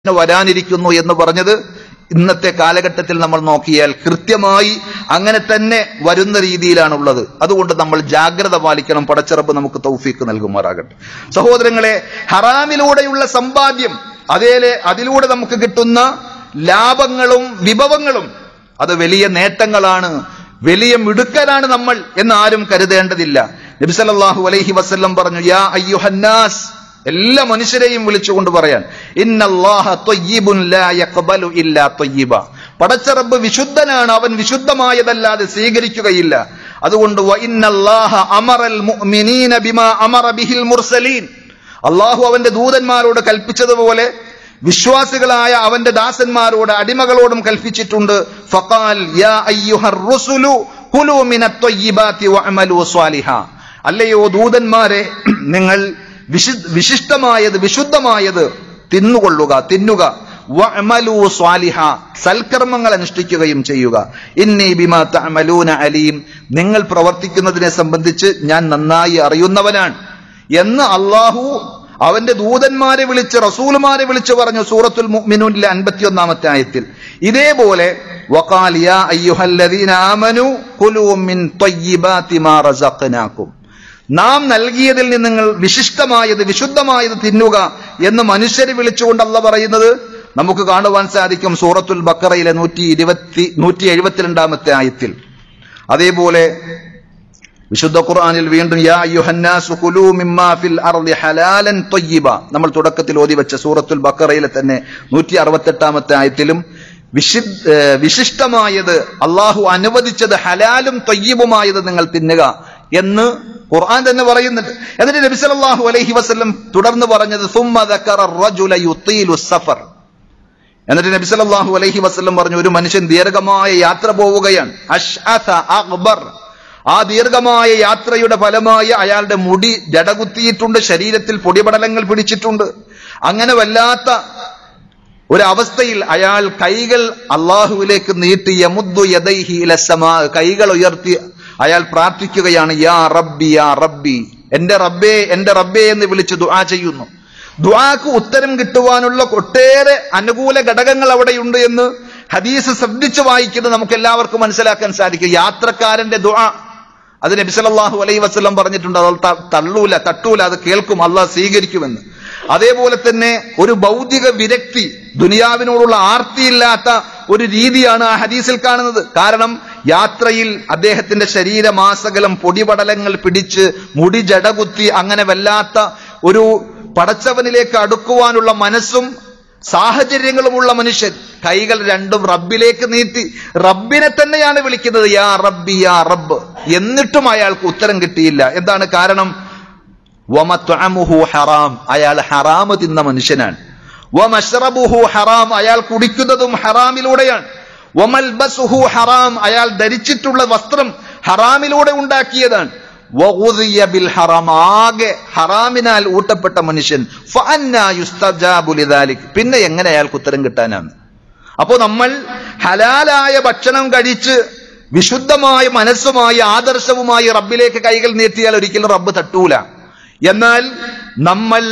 വരാനിരിക്കുന്നു എന്ന് പറഞ്ഞത് ഇന്നത്തെ കാലഘട്ടത്തിൽ നമ്മൾ നോക്കിയാൽ കൃത്യമായി അങ്ങനെ തന്നെ വരുന്ന രീതിയിലാണുള്ളത് അതുകൊണ്ട് നമ്മൾ ജാഗ്രത പാലിക്കണം പടച്ചിറപ്പ് നമുക്ക് തൗഫീക്ക് നൽകുമാറാകട്ടെ സഹോദരങ്ങളെ ഹറാമിലൂടെയുള്ള സമ്പാദ്യം അതേലെ അതിലൂടെ നമുക്ക് കിട്ടുന്ന ലാഭങ്ങളും വിഭവങ്ങളും അത് വലിയ നേട്ടങ്ങളാണ് വലിയ മിടുക്കനാണ് നമ്മൾ എന്ന് ആരും കരുതേണ്ടതില്ല നബിസല്ലാഹു അലൈഹി വസല്ലം പറഞ്ഞു യാ അയ്യുഹന്നാസ് എല്ലാ മനുഷ്യരെയും വിളിച്ചുകൊണ്ട് പറയാൻ ഇന്നല്ലാഹ ത്വയ്യിബുൻ ലാ യഖ്ബലു ഇല്ലാ ത്വയ്യിബ പടച്ചറബ് വിശുദ്ധനാണ് അവൻ വിശുദ്ധമായതല്ലാതെ സ്വീകരിക്കുകയില്ല അതുകൊണ്ട് വ ഇന്നല്ലാഹ അമറൽ മുഅ്മിനീന ബിമാ അമറ ബിഹിൽ മുർസലീൻ അള്ളാഹു അവന്റെ ദൂതന്മാരോട് കൽപ്പിച്ചതുപോലെ വിശ്വാസികളായ അവന്റെ ദാസന്മാരോട് അടിമകളോടും കൽപ്പിച്ചിട്ടുണ്ട് ഫഖാൽ യാ അയ്യുഹർ റുസുലു കുലു മിനത് ത്വയ്യിബാതി വഅമലു സ്വാലിഹാ അല്ലയോ ദൂതന്മാരെ നിങ്ങൾ വിശു വിശിഷ്ടമായത് വിശുദ്ധമായത് തിന്നുകൊള്ളുക തിന്നുക വഅമലു സ്വാലിഹ സൽക്കർമ്മങ്ങൾ അനുഷ്ഠിക്കുകയും ചെയ്യുക ഇന്നി ബിമാ തഅമലൂന അലീം നിങ്ങൾ പ്രവർത്തിക്കുന്നതിനെ സംബന്ധിച്ച് ഞാൻ നന്നായി അറിയുന്നവനാണ് എന്ന് അള്ളാഹു അവന്റെ ദൂതന്മാരെ വിളിച്ച് റസൂലുമാരെ വിളിച്ച് പറഞ്ഞു സൂറത്തുൽ മുഅ്മിനൂനിലെ അൻപത്തിയൊന്നാമത്തെ ആയത്തിൽ ഇതേപോലെ വഖാൽ യാ അയ്യുഹല്ലദീന ആമനു കുലൂ മിൻ ത്വയ്യിബാതി മാ റസഖ്നാകും നാം നൽകിയതിൽ നിന്ന് നിങ്ങൾ വിശിഷ്ടമായത് വിശുദ്ധമായത് തിന്നുക എന്ന് മനുഷ്യരെ വിളിച്ചുകൊണ്ട് അല്ല പറയുന്നത് നമുക്ക് കാണുവാൻ സാധിക്കും സൂറത്തുൽ ബക്കറയിലെ നൂറ്റി ഇരുപത്തി നൂറ്റി എഴുപത്തിരണ്ടാമത്തെ ആയത്തിൽ അതേപോലെ വിശുദ്ധ ഖുർആനിൽ വീണ്ടും യാ അയ്യുഹന്നാസു കുലൂ മിമ്മാ ഫിൽ അർളി ഹലാലൻ ത്വയ്യിബ നമ്മൾ തുടക്കത്തിൽ ഓതി വെച്ച സൂറത്തുൽ ബക്കറയിലെ തന്നെ നൂറ്റി അറുപത്തെട്ടാമത്തെ ആയത്തിലും വിശി ഏഹ് വിശിഷ്ടമായത് അള്ളാഹു അനുവദിച്ചത് ഹലാലും ത്വയ്യിബുമായത് നിങ്ങൾ തിന്നുക എന്ന് ഖുർആൻ തന്നെ പറയുന്നുണ്ട് എന്നിട്ട് നബി സല്ലല്ലാഹു അലൈഹി വസല്ലം തുടർന്ന് പറഞ്ഞത് സുമ്മ ദക്കറ റജുല യുത്തീലു സഫർ എന്നിട്ട് നബി സല്ലല്ലാഹു അലൈഹി വസല്ലം പറഞ്ഞു ഒരു മനുഷ്യൻ ദീർഘമായ യാത്ര പോവുകയാണ് അഷ്അഥ അക്ബർ ആ ദീർഘമായ യാത്രയുടെ ഫലമായി അയാളുടെ മുടി ജടകുത്തിയിട്ടുണ്ട് ശരീരത്തിൽ പൊടിപടലങ്ങൾ പിടിച്ചിട്ടുണ്ട് അങ്ങനെ വല്ലാത്ത ഒരവസ്ഥയിൽ അയാൾ കൈകൾ അള്ളാഹുവിലേക്ക് നീട്ടി യമുദ്ദു യദൈഹി ഇലസമാ കൈകൾ ഉയർത്തി അയാൾ പ്രാർത്ഥിക്കുകയാണ് യാ റബ്ബി യാ റബ്ബി എന്റെ റബ്ബേ എന്റെ റബ്ബേ എന്ന് വിളിച്ച് ദുആ ചെയ്യുന്നു ദുആക്ക് ഉത്തരം കിട്ടുവാനുള്ള ഒട്ടേറെ അനുകൂല ഘടകങ്ങൾ അവിടെയുണ്ട് എന്ന് ഹദീസ് ശ്രദ്ധിച്ചു വായിക്കുന്നത് നമുക്ക് എല്ലാവർക്കും മനസ്സിലാക്കാൻ സാധിക്കും യാത്രക്കാരന്റെ ദുആ അത് നബി സല്ലല്ലാഹു അലൈഹി വസല്ലം പറഞ്ഞിട്ടുണ്ട് അത് ത- തള്ളൂല തട്ടൂല അത് കേൾക്കും അള്ളാഹ് സ്വീകരിക്കുമെന്ന് അതേപോലെ തന്നെ ഒരു ഭൗതിക വിരക്തി ദുനിയാവിനോടുള്ള ആർത്തിയില്ലാത്ത ഒരു രീതിയാണ് ആ ഹദീസിൽ കാണുന്നത് കാരണം യാത്രയിൽ അദ്ദേഹത്തിന്റെ ശരീരമാസകലം പൊടിപടലങ്ങൾ പിടിച്ച് മുടി ജടകുത്തി അങ്ങനെ വല്ലാത്ത ഒരു പടച്ചവനിലേക്ക് അടുക്കുവാനുള്ള മനസ്സും സാഹചര്യങ്ങളുമുള്ള മനുഷ്യൻ കൈകൾ രണ്ടും റബ്ബിലേക്ക് നീട്ടി റബ്ബിനെ തന്നെയാണ് വിളിക്കുന്നത് യാ റബ്ബി യാ റബ്ബ് എന്നിട്ടും അയാൾക്ക് ഉത്തരം കിട്ടിയില്ല എന്താണ് കാരണം വമത്വഅമുഹു ഹറാം അയാൾ ഹറാമ് തിന്ന മനുഷ്യനാണ് വമശ്റബുഹു ഹറാം അയാൾ കുടിക്കുന്നതും ഹറാമിലൂടെയാണ് വമൽബസുഹു ഹറാം അയാൾ ധരിച്ചിട്ടുള്ള വസ്ത്രം ഹറാമിലൂടെ ഉണ്ടാക്കിയതാണ് വഗുദിയ ബിൽ ഹറാം ആകെ ഹറാമിനാൽ ഊട്ടപ്പെട്ട മനുഷ്യൻ ഫഅന്നാ യുസ്തജാബു ലിദാലിക് പിന്നെ എങ്ങനെ അയാൾക്ക് ഉത്തരം കിട്ടാനാണ് അപ്പോ നമ്മൾ ഹലാലായ ഭക്ഷണം കഴിച്ച് വിശുദ്ധമായ മനസ്സുമായി ആദർശവുമായി റബ്ബിലേക്ക് കൈകൾ നീട്ടിയാൽ ഒരിക്കലും റബ്ബ് തട്ടൂല എന്നാൽ നമ്മൾ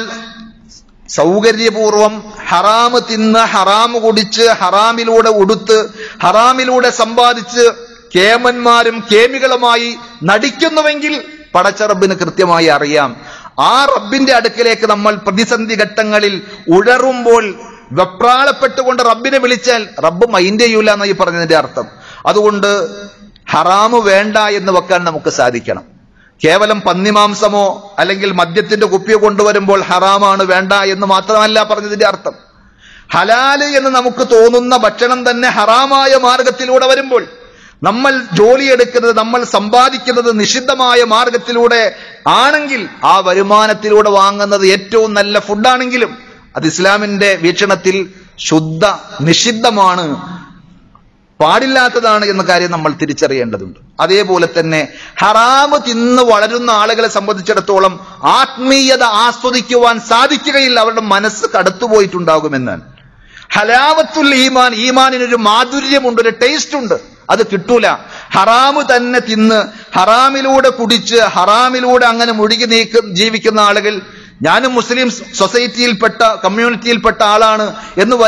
സൗകര്യപൂർവം ഹറാമ് തിന്ന് ഹറാമ് കുടിച്ച് ഹറാമിലൂടെ ഉടുത്ത് ഹറാമിലൂടെ സമ്പാദിച്ച് കേമന്മാരും കേമികളുമായി നടിക്കുന്നുവെങ്കിൽ പടച്ച റബ്ബിന് കൃത്യമായി അറിയാം ആ റബ്ബിന്റെ അടുക്കലേക്ക് നമ്മൾ പ്രതിസന്ധി ഘട്ടങ്ങളിൽ ഉഴറുമ്പോൾ വെപ്രാളപ്പെട്ടുകൊണ്ട് റബ്ബിനെ വിളിച്ചാൽ റബ്ബ് മൈൻഡ് ചെയ്യൂല എന്നായി പറഞ്ഞതിന്റെ അർത്ഥം അതുകൊണ്ട് ഹറാമ് വേണ്ട എന്ന് വെക്കാൻ നമുക്ക് സാധിക്കണം കേവലം പന്നിമാംസമോ അല്ലെങ്കിൽ മദ്യത്തിന്റെ കുപ്പിയോ കൊണ്ടുവരുമ്പോൾ ഹറാമാണ് വേണ്ട എന്ന് മാത്രമല്ല പറഞ്ഞതിന്റെ അർത്ഥം ഹലാല് എന്ന് നമുക്ക് തോന്നുന്ന ഭക്ഷണം തന്നെ ഹറാമായ മാർഗത്തിലൂടെ വരുമ്പോൾ നമ്മൾ ജോലിയെടുക്കുന്നത് നമ്മൾ സമ്പാദിക്കുന്നത് നിഷിദ്ധമായ മാർഗത്തിലൂടെ ആണെങ്കിൽ ആ വരുമാനത്തിലൂടെ വാങ്ങുന്നത് ഏറ്റവും നല്ല ഫുഡാണെങ്കിലും അത് ഇസ്ലാമിന്റെ വീക്ഷണത്തിൽ ശുദ്ധ നിഷിദ്ധമാണ് പാടില്ലാത്തതാണ് എന്ന കാര്യം നമ്മൾ തിരിച്ചറിയേണ്ടതുണ്ട് അതേപോലെ തന്നെ ഹറാമ് തിന്ന് വളരുന്ന ആളുകളെ സംബന്ധിച്ചിടത്തോളം ആത്മീയത ആസ്വദിക്കുവാൻ സാധിക്കുകയില്ല അവരുടെ മനസ്സ് കടത്തുപോയിട്ടുണ്ടാകുമെന്നാണ് ഹലാവത്തുൽ ഈമാൻ ഈമാനിനൊരു മാധുര്യമുണ്ട് ഒരു ടേസ്റ്റ് ഉണ്ട് അത് കിട്ടൂല ഹറാമ് തന്നെ തിന്ന് ഹറാമിലൂടെ കുടിച്ച് ഹറാമിലൂടെ അങ്ങനെ മുഴുകി നീക്ക ജീവിക്കുന്ന ആളുകൾ ഞാനും മുസ്ലിം സൊസൈറ്റിയിൽപ്പെട്ട കമ്മ്യൂണിറ്റിയിൽപ്പെട്ട ആളാണ് എന്ന്